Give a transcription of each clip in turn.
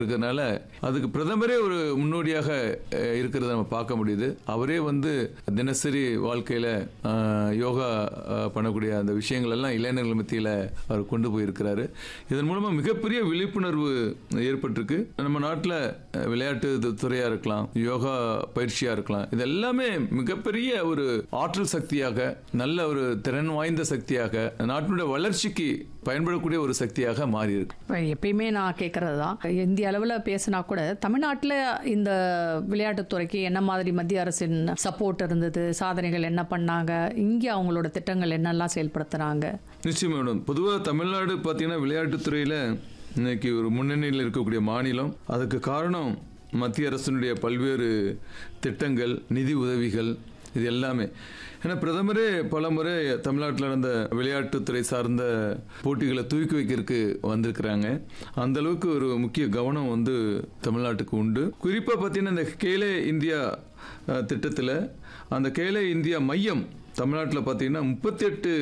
இருக்கிறதுனால அதுக்கு பிரதமரே ஒரு முன்னோடியாக அஹ், இருக்கிறத நம்ம பார்க்க முடியுது அவரே வந்து தினசரி வாழ்க்கையில அஹ், யோகா அஹ், பண்ணக்கூடிய அந்த விஷயங்கள் எல்லாம் இளைஞர்கள் மத்தியில் அவர் கொண்டு போயிருக்கிறாரு இதன் மூலமா மிகப்பெரிய விழிப்புணர்வு ஏற்பட்டிருக்கு நம்ம நாட்டில் விளையாட்டு து- துறையா இருக்கலாம் யோகா பயிற்சியா இருக்கலாம் இது எல்லாமே மிகப்பெரிய ஒரு ஆற்றல் சக்தியாக நல்ல ஒரு திறன் வாய்ந்த சக்தியாக நாட்டினுடைய வளர்ச்சிக்கு பயன்படக்கூடிய ஒரு சக்தியாக மாறி இருக்கு இப்ப எப்பயுமே நான் கேட்கறது தான் இந்திய அளவில் பேசினா கூட தமிழ்நாட்டில் இந்த விளையாட்டுத்துறைக்கு என்ன மாதிரி மத்திய அரசின் சப்போர்ட் இருந்தது சாதனைகள் என்ன பண்ணாங்க இங்கே அவங்களோட திட்டங்கள் என்னெல்லாம் செயல்படுத்துறாங்க நிச்சயம் மேடம் பொதுவாக தமிழ்நாடு பார்த்தீங்கன்னா விளையாட்டுத்துறையில் இன்னைக்கு ஒரு முன்னணியில் இருக்கக்கூடிய மாநிலம் அதுக்கு காரணம் மத்திய அரசினுடைய பல்வேறு திட்டங்கள் நிதி உதவிகள் இது எல்லாமே ஏன்னா பிரதமரே பல முறை தமிழ்நாட்டில் நடந்த விளையாட்டுத்துறை சார்ந்த போட்டிகளை தூக்கி வைக்கிறதுக்கு வந்திருக்கிறாங்க அந்த அளவுக்கு ஒரு முக்கிய கவனம் வந்து தமிழ்நாட்டுக்கு உண்டு குறிப்பாக பார்த்தீங்கன்னா இந்த கேலே இந்தியா அஹ், திட்டத்தில் அந்த கேலே இந்தியா மையம் தமிழ்நாட்டில் பார்த்தீங்கன்னா முப்பத்தி எட்டு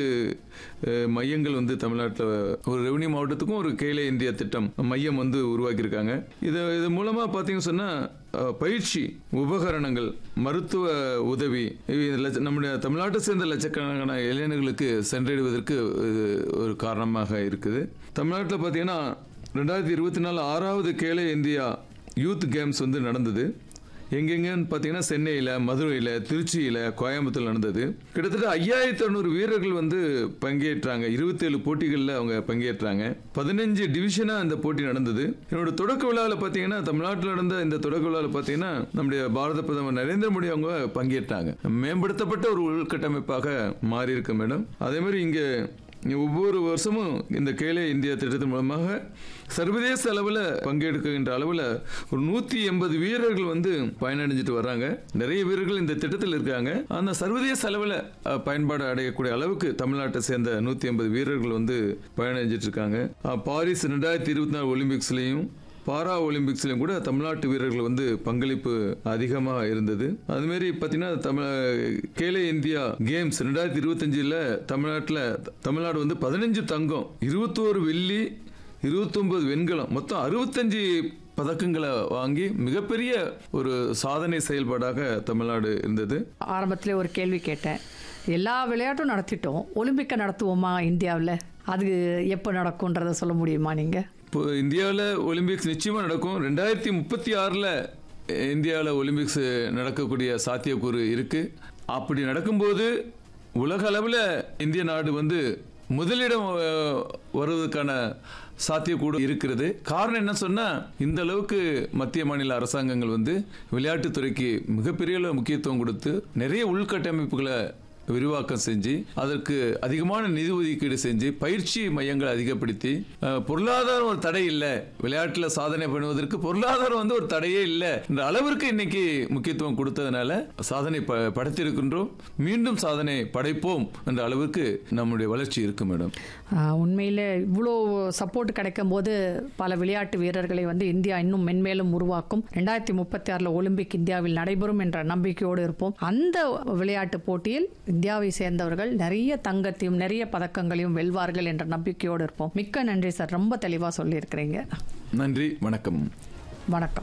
மையங்கள் வந்து தமிழ்நாட்டில் ஒரு ரெவன்யூ மாவட்டத்துக்கும் ஒரு கேலே இந்தியா திட்டம் மையம் வந்து உருவாக்கியிருக்காங்க இது இது மூலமாக பார்த்தீங்கன்னு சொன்னால் பயிற்சி உபகரணங்கள் மருத்துவ உதவி இது லட்ச- நம்முடைய தமிழ்நாட்டை சேர்ந்த லட்சக்கணக்கான இளைஞர்களுக்கு சென்றடைவதற்கு இது ஒரு காரணமாக இருக்குது தமிழ்நாட்டில் பார்த்தீங்கன்னா ரெண்டாயிரத்தி இருபத்தி நாலு ஆறாவது கேலே இந்தியா யூத் கேம்ஸ் வந்து நடந்தது எங்கெங்கன்னு பார்த்தீங்கன்னா சென்னையில் மதுரையில் திருச்சியில் கோயம்புத்தூர் நடந்தது கிட்டத்தட்ட ஐயாயிரத்தி அறநூறு வீரர்கள் வந்து பங்கேற்றாங்க இருபத்தேழு போட்டிகளில் அவங்க பங்கேற்றாங்க பதினஞ்சு டிவிஷனாக அந்த போட்டி நடந்தது என்னோட தொடக்க விழாவில் பார்த்தீங்கன்னா தமிழ்நாட்டில் நடந்த இந்த தொடக்க விழாவில் பார்த்தீங்கன்னா நம்முடைய பாரத பிரதமர் நரேந்திர மோடி அவங்க பங்கேற்றாங்க மேம்படுத்தப்பட்ட ஒரு உள்கட்டமைப்பாக மாறி இருக்கு மேடம் அதே மாதிரி இங்கே ஒவ்வொரு வருஷமும் இந்த கேலே இந்தியா திட்டத்தின் மூலமாக சர்வதேச அளவில் பங்கெடுக்கின்ற அளவில் ஒரு நூற்றி எண்பது வீரர்கள் வந்து பயனடைஞ்சிட்டு வர்றாங்க நிறைய வீரர்கள் இந்த திட்டத்தில் இருக்காங்க அந்த சர்வதேச அளவில் அஹ், பயன்பாடு அடையக்கூடிய அளவுக்கு தமிழ்நாட்டை சேர்ந்த நூற்றி எண்பது வீரர்கள் வந்து பயனடைஞ்சிட்டு இருக்காங்க அஹ், பாரிஸ் ரெண்டாயிரத்தி இருபத்தி நாலு ஒலிம்பிக்ஸ்லையும் பாரா ஒலிம்பிக்ஸ்லையும் கூட தமிழ்நாட்டு வீரர்கள் வந்து பங்களிப்பு அதிகமாக இருந்தது அதுமாரி பார்த்தீங்கன்னா தமிழ் கேலே இந்தியா கேம்ஸ் ரெண்டாயிரத்தி இருபத்தஞ்சில் தமிழ்நாட்டில் தமிழ்நாடு வந்து பதினஞ்சு தங்கம் இருபத்தோரு வெள்ளி இருபத்தொன்பது வெண்கலம் மொத்தம் அறுபத்தஞ்சு பதக்கங்களை வாங்கி மிகப்பெரிய ஒரு சாதனை செயல்பாடாக தமிழ்நாடு இருந்தது ஆரம்பத்திலே ஒரு கேள்வி கேட்டேன் எல்லா விளையாட்டும் நடத்திட்டோம் ஒலிம்பிக்கை நடத்துவோமா இந்தியாவில் அது எப்போ நடக்கும்ன்றதை சொல்ல முடியுமா நீங்கள் இப்போ இந்தியாவில் ஒலிம்பிக்ஸ் நிச்சயமாக நடக்கும் ரெண்டாயிரத்தி முப்பத்தி ஆறில் இந்தியாவில் ஒலிம்பிக்ஸ் நடக்கக்கூடிய சாத்தியக்கூறு இருக்குது அப்படி நடக்கும்போது உலக அளவில் இந்திய நாடு வந்து முதலிடம் அஹ், வருவதற்கான சாத்தியக்கூடு இருக்கிறது காரணம் என்ன சொன்னா இந்த அளவுக்கு மத்திய மாநில அரசாங்கங்கள் வந்து விளையாட்டுத்துறைக்கு மிகப்பெரிய அளவு முக்கியத்துவம் கொடுத்து நிறைய உள்கட்டமைப்புகளை விரிவாக்கம் செஞ்சு அதற்கு அதிகமான நிதி ஒதுக்கீடு செஞ்சு பயிற்சி மையங்களை அதிகப்படுத்தி அஹ், பொருளாதாரம் ஒரு தடை இல்லை விளையாட்டுல சாதனை பண்ணுவதற்கு பொருளாதாரம் வந்து ஒரு தடையே இல்லை என்ற அளவிற்கு இன்னைக்கு முக்கியத்துவம் கொடுத்ததுனால சாதனை ப- படைத்திருக்கின்றோம் மீண்டும் சாதனை படைப்போம் என்ற அளவுக்கு நம்முடைய வளர்ச்சி இருக்கு மேடம் ஆஹ் உண்மையிலே இவ்வளோ சப்போர்ட் கிடைக்கும் போது பல விளையாட்டு வீரர்களை வந்து இந்தியா இன்னும் மென்மேலும் உருவாக்கும் ரெண்டாயிரத்தி முப்பத்தி ஆறில் ஒலிம்பிக் இந்தியாவில் நடைபெறும் என்ற நம்பிக்கையோடு இருப்போம் அந்த விளையாட்டு போட்டியில் இந்தியாவை சேர்ந்தவர்கள் நிறைய தங்கத்தையும் நிறைய பதக்கங்களையும் வெல்வார்கள் என்ற நம்பிக்கையோடு இருப்போம் மிக்க நன்றி சார் ரொம்ப தெளிவாக சொல்லியிருக்கிறீங்க நன்றி வணக்கம் வணக்கம்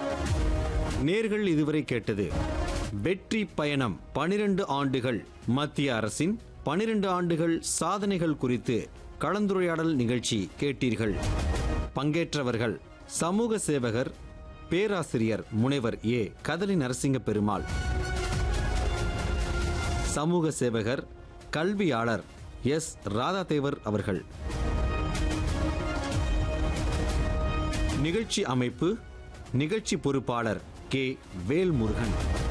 நேர்கள் இதுவரை கேட்டது வெற்றி பயணம் பனிரெண்டு ஆண்டுகள் மத்திய அரசின் பனிரெண்டு ஆண்டுகள் சாதனைகள் குறித்து கலந்துரையாடல் நிகழ்ச்சி கேட்டீர்கள் பங்கேற்றவர்கள் சமூக சேவகர் பேராசிரியர் முனைவர் ஏ கதலி நரசிங்க பெருமாள் சமூக சேவகர் கல்வியாளர் எஸ் ராதாதேவர் அவர்கள் நிகழ்ச்சி அமைப்பு நிகழ்ச்சி பொறுப்பாளர் கே வேல்முருகன்